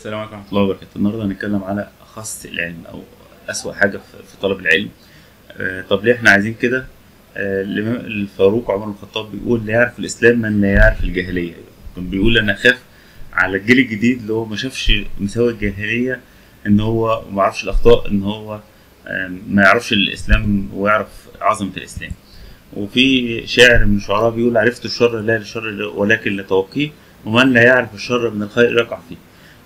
السلام عليكم ورحمة الله وبركاته النهاردة هنتكلم على أخص العلم أو أسوأ حاجة في في طلب العلم آه، طب ليه احنا عايزين كده آه، الإمام الفاروق عمر بن الخطاب بيقول لا يعرف الإسلام من لا يعرف الجاهلية كان بيقول أنا خاف على الجيل الجديد اللي هو ما شافش مساوئ الجاهلية إن هو ما يعرفش الأخطاء إن هو آه، ما يعرفش الإسلام ويعرف عظمة الإسلام وفي شاعر من الشعراء بيقول عرفت الشر لا للشر ولكن لتوقيه ومن لا يعرف الشر من الخير يقع فيه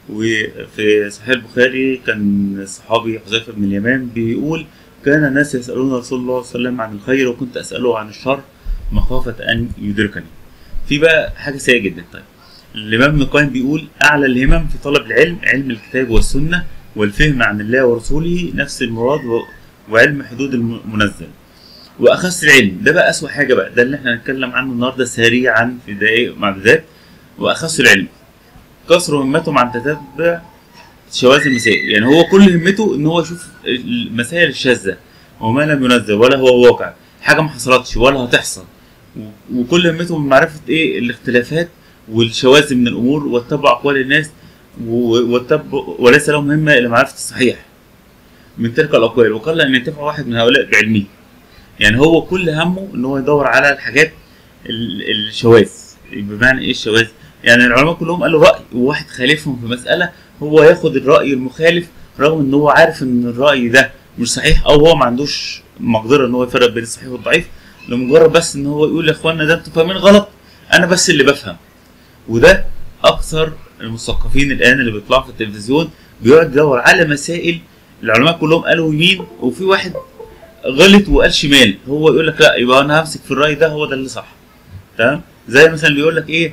وفي صحيح البخاري كان الصحابي حذيفه بن اليمان بيقول كان الناس يسالون رسول الله صلى الله عليه وسلم عن الخير وكنت اساله عن الشر مخافه ان يدركني. في بقى حاجه سيئه جدا طيب الامام ابن القيم بيقول اعلى الهمم في طلب العلم علم الكتاب والسنه والفهم عن الله ورسوله نفس المراد و- وعلم حدود المنزل. واخص العلم ده بقى اسوأ حاجه بقى ده اللي احنا هنتكلم عنه النهارده سريعا في دقائق معدودات واخص العلم كسر همتهم عن تتبع شواذ المسائل يعني هو كل همته ان هو يشوف المسائل الشاذه وما لم ينزل ولا هو واقع حاجه ما حصلتش ولا هتحصل و- وكل همته من معرفه ايه الاختلافات والشواذ من الامور واتبع اقوال الناس و- واتبع وليس لهم همه الا معرفه الصحيح من تلك الاقوال وقل ان ينتفع واحد من هؤلاء بعلمه يعني هو كل همه ان هو يدور على الحاجات ال- الشواذ بمعنى ايه الشواذ يعني العلماء كلهم قالوا راي وواحد خالفهم في مساله هو ياخد الراي المخالف رغم ان هو عارف ان الراي ده مش صحيح او هو ما عندوش مقدره ان هو يفرق بين الصحيح والضعيف لمجرد بس ان هو يقول يا اخوانا ده انتوا فاهمين غلط انا بس اللي بفهم وده اكثر المثقفين الان اللي بيطلعوا في التلفزيون بيقعد يدور على مسائل العلماء كلهم قالوا يمين وفي واحد غلط وقال شمال هو يقول لك لا يبقى انا همسك في الراي ده هو ده اللي صح تمام زي مثلا اللي يقول لك ايه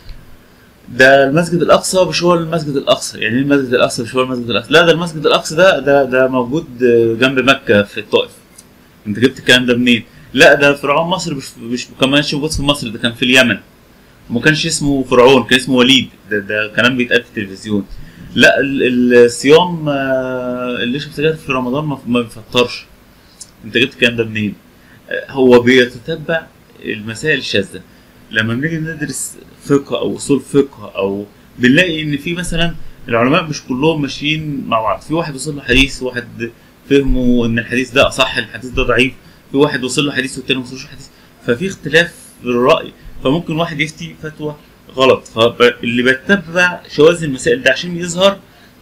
ده المسجد الاقصى مش هو المسجد الاقصى يعني ايه المسجد الاقصى مش هو المسجد الاقصى لا ده المسجد الاقصى ده ده ده موجود جنب مكه في الطائف انت جبت الكلام ده منين لا ده فرعون مصر مش مش ما كانش موجود في مصر ده كان في اليمن وما كانش اسمه فرعون كان اسمه وليد ده ده كلام بيتقال في التلفزيون لا ال- الصيام آه، اللي يشرب سجاير في رمضان ما- ما بيفطرش انت جبت الكلام ده منين آه، هو بيتتبع المسائل الشاذه لما بنيجي ندرس فقه او اصول فقه او بنلاقي ان في مثلا العلماء مش كلهم ماشيين مع بعض في واحد وصل له حديث واحد فهمه ان الحديث ده اصح الحديث ده ضعيف في واحد وصل له حديث والتاني ما وصلوش حديث ففي اختلاف في الراي فممكن واحد يفتي فتوى غلط فاللي بيتبع شواذ المسائل ده عشان يظهر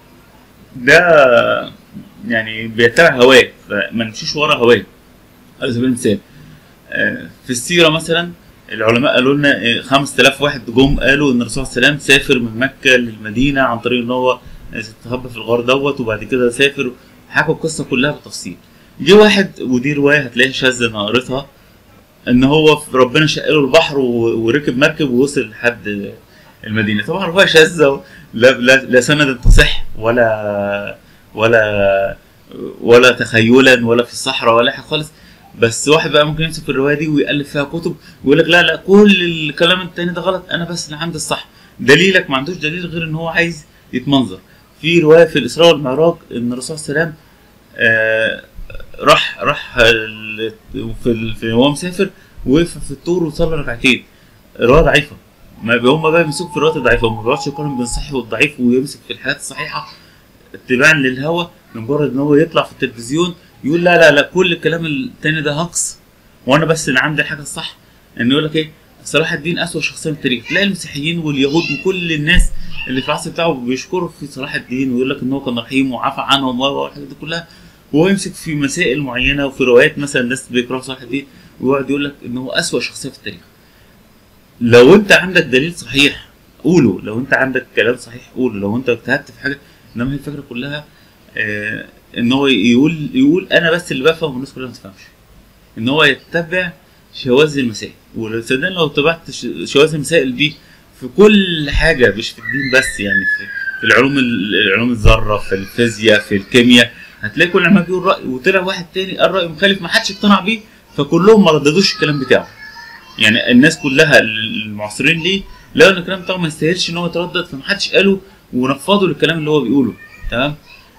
ده يعني بيتبع هواه فما نمشيش ورا هواه على سبيل المثال آه، في السيره مثلا العلماء قالوا لنا آه، 5000 واحد جم قالوا ان الرسول صلى الله عليه وسلم سافر من مكه للمدينه عن طريق ان هو استخبى في الغار دوت وبعد كده سافر حكوا القصه كلها بالتفصيل جه واحد ودي روايه هتلاقيها شاذه انا قريتها ان هو في- ربنا شق له البحر و- وركب مركب ووصل لحد المدينه طبعا روايه شاذه لا لا, لا سند تصح ولا ولا ولا تخيلا ولا في الصحراء ولا حاجه خالص بس واحد بقى ممكن يمسك في الروايه دي ويالف فيها كتب ويقول لك لا لا كل الكلام التاني ده غلط انا بس اللي عندي الصح دليلك ما عندوش دليل غير ان هو عايز يتمنظر في روايه في الاسراء والمعراج ان الرسول صلى الله عليه وسلم آه راح راح ال- في ال- في وهو مسافر وقف في الطور وصلى ركعتين روايه ضعيفه ما هم بقى بيمسكوا في الروايات الضعيفه ما بيقعدش يقارن بين الصحيح والضعيف ويمسك في الحاجات الصحيحه اتباعا للهوى لمجرد ان هو يطلع في التلفزيون يقول لا لا لا كل الكلام التاني ده هقص وانا بس اللي عندي الحاجه الصح ان يقول لك ايه صلاح الدين اسوأ شخصيه في التاريخ تلاقي المسيحيين واليهود وكل الناس اللي في العصر بتاعه بيشكروا في صلاح الدين ويقول لك ان هو كان رحيم وعفى عنهم والحاجات دي كلها وهو يمسك في مسائل معينه وفي روايات مثلا الناس بيكرهوا صلاح الدين ويقعد يقول لك ان هو اسوأ شخصيه في التاريخ لو انت عندك دليل صحيح قوله لو انت عندك كلام صحيح قوله لو انت اجتهدت في حاجه انما هي الفكره كلها آه ان هو يقول يقول انا بس اللي بفهم والناس كلها ما تفهمش ان هو يتبع شواذ المسائل وصدقني لو اتبعت ش- شواذ المسائل دي في كل حاجه مش في الدين بس يعني في, في العلوم ال- العلوم الذره في الفيزياء في الكيمياء هتلاقي كل ما بيقول راي وطلع واحد تاني قال راي مخالف ما حدش اقتنع بيه فكلهم ما رددوش الكلام بتاعه يعني الناس كلها المعاصرين ليه لقوا ان الكلام بتاعه ما يستاهلش ان هو يتردد فمحدش قاله ونفضوا للكلام اللي هو بيقوله تمام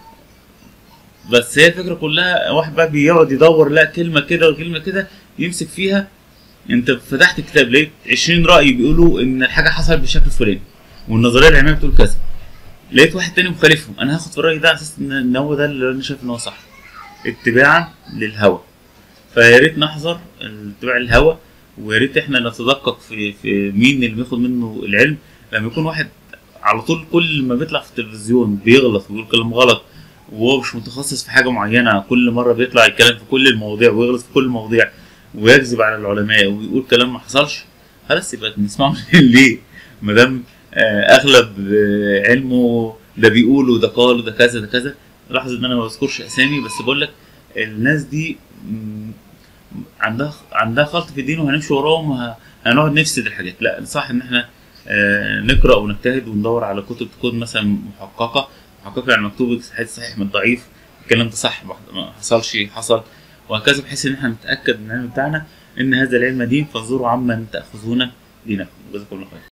بس هي الفكره كلها واحد بقى بيقعد يدور لا كلمه كده وكلمه كده يمسك فيها انت فتحت كتاب لقيت 20 راي بيقولوا ان الحاجه حصلت بالشكل الفلاني والنظريه العلميه بتقول كذا لقيت واحد تاني مخالفهم انا هاخد في الراي ده على اساس ان إن هو ده اللي انا شايف ان هو صح اتباعا للهوى فيا ريت نحذر اتباع الهوى ويا ريت احنا نتدقق في في مين اللي بياخد منه العلم لما يكون واحد على طول كل ما بيطلع في التلفزيون بيغلط ويقول كلام غلط وهو مش متخصص في حاجه معينه كل مره بيطلع يتكلم في كل المواضيع ويغلط في كل المواضيع ويكذب على العلماء ويقول كلام ما حصلش خلاص يبقى نسمعه ليه؟ ما دام آه، اغلب آه، علمه ده بيقول وده قال وده كذا ده كذا لاحظ ان انا ما بذكرش اسامي بس بقول لك الناس دي مم، عندها عندها خلط في الدين وهنمشي وراهم وه- هنقعد نفسد الحاجات لا صح ان احنا آه، نقرا ونجتهد وندور على كتب تكون مثلا محققه محققه يعني مكتوب حديث صحيح من ضعيف الكلام ده صح ما ما حصلش حصل وهكذا بحيث ان احنا نتاكد من العلم بتاعنا ان هذا العلم دين فانظروا عمن تاخذون دينكم جزاكم الله خير